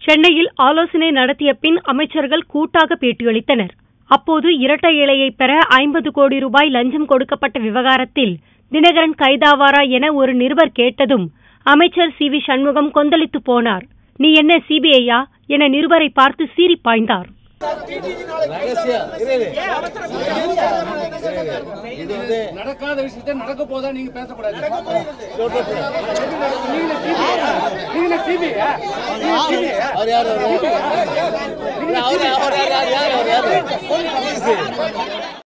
சென்னையில் ஆலோசனை நடத்திய பின் அமைச்சர்கள் கூட்டாக பேட்டியளித்தனர் அப்போது இரட்டை இலையை பெற ஐம்பது கோடி ரூபாய் லஞ்சம் கொடுக்கப்பட்ட விவகாரத்தில் தினகரன் கைதாவாரா என ஒரு நிருபர் கேட்டதும் அமைச்சர் சி வி சண்முகம் கொந்தளித்து போனார் நீ என்ன சிபிஐயா என நிருபரை பார்த்து சீறி பாய்ந்தார் நடக்காத விஷயத்தை நடக்க போதா நீங்க பேசக்கூடாது நீங்க சிபிஐ அவர் யார் அவர் யார் அவர் யார் அவர் யார் அவர் யார்